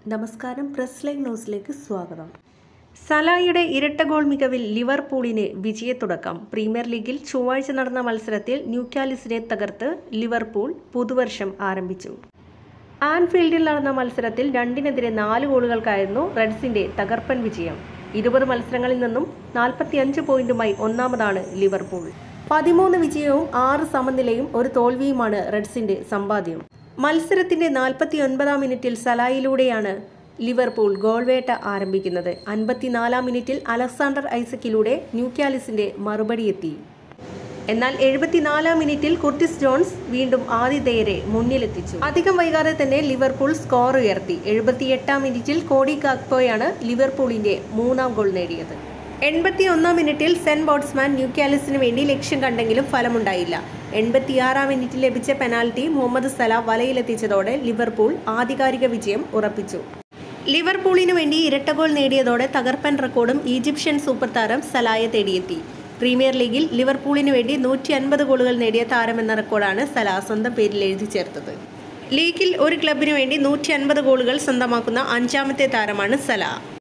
നമസ്കാരം press live ന്യൂസിലേക്ക് സ്വാഗതം സലായുടെ ഇരട്ട ഗോൾ മികവിൽ ലിവർപൂളിന് വിജയത്തുടക്കം പ്രീമിയർ ലീഗിൽ ചൊവ്വാഴ്ച നടന്ന മത്സരത്തിൽ ന്യൂക്കാലിസിനെ തകർത്ത് ലിവർപൂൾ പുതുവർഷം ആരംഭിച്ചു ആൻഫീൽഡിൽ നടന്ന മത്സരത്തിൽ രണ്ടിനെതിരെ നാല് ഗോളുകൾക്കായിരുന്നു റെഡ്സിന്റെ തകർപ്പൻ വിജയം ഇരുപത് മത്സരങ്ങളിൽ നിന്നും നാൽപ്പത്തിയഞ്ച് പോയിന്റുമായി ഒന്നാമതാണ് ലിവർപൂൾ പതിമൂന്ന് വിജയവും ആറ് സമനിലയും ഒരു തോൽവിയുമാണ് റെഡ്സിന്റെ സമ്പാദ്യം മത്സരത്തിന്റെ നാൽപ്പത്തി ഒൻപതാം മിനിറ്റിൽ സലായിലൂടെയാണ് ലിവർപൂൾ ഗോൾവേട്ട ആരംഭിക്കുന്നത് അൻപത്തിനാലാം മിനിറ്റിൽ അലക്സാണ്ടർ ഐസക്കിലൂടെ ന്യൂക്യാലിസിന്റെ മറുപടിയെത്തി എന്നാൽ എഴുപത്തിനാലാം മിനിറ്റിൽ കുർട്ടിസ് ജോൺസ് വീണ്ടും ആതിഥേയരെ മുന്നിലെത്തിച്ചു അധികം വൈകാതെ തന്നെ ലിവർപൂൾ സ്കോർ ഉയർത്തി എഴുപത്തിയെട്ടാം മിനിറ്റിൽ കോഡി കാക്പോയാണ് ലിവർപൂളിന്റെ മൂന്നാം ഗോൾ നേടിയത് എൺപത്തിയൊന്നാം മിനിറ്റിൽ സെൻ ബോട്സ്മാൻ ന്യൂക്യാലിസിന് വേണ്ടി ലക്ഷ്യം കണ്ടെങ്കിലും ഫലമുണ്ടായില്ല എൺപത്തിയാറാം മിനിറ്റിൽ ലഭിച്ച പെനാൽറ്റി മുഹമ്മദ് സല വലയിലെത്തിച്ചതോടെ ലിവർപൂൾ ആധികാരിക വിജയം ഉറപ്പിച്ചു ലിവർപൂളിനു വേണ്ടി ഇരട്ട ഗോൾ നേടിയതോടെ തകർപ്പൻ റെക്കോർഡും ഈജിപ്ഷ്യൻ സൂപ്പർ താരം സലായെ തേടിയെത്തി പ്രീമിയർ ലീഗിൽ ലിവർപൂളിനു വേണ്ടി നൂറ്റി അൻപത് ഗോളുകൾ നേടിയ താരമെന്ന റെക്കോർഡാണ് സല സ്വന്തം പേരിൽ എഴുതി ചേർത്തത് ലീഗിൽ ഒരു ക്ലബിനു വേണ്ടി നൂറ്റി അൻപത് ഗോളുകൾ സ്വന്തമാക്കുന്ന അഞ്ചാമത്തെ താരമാണ് സല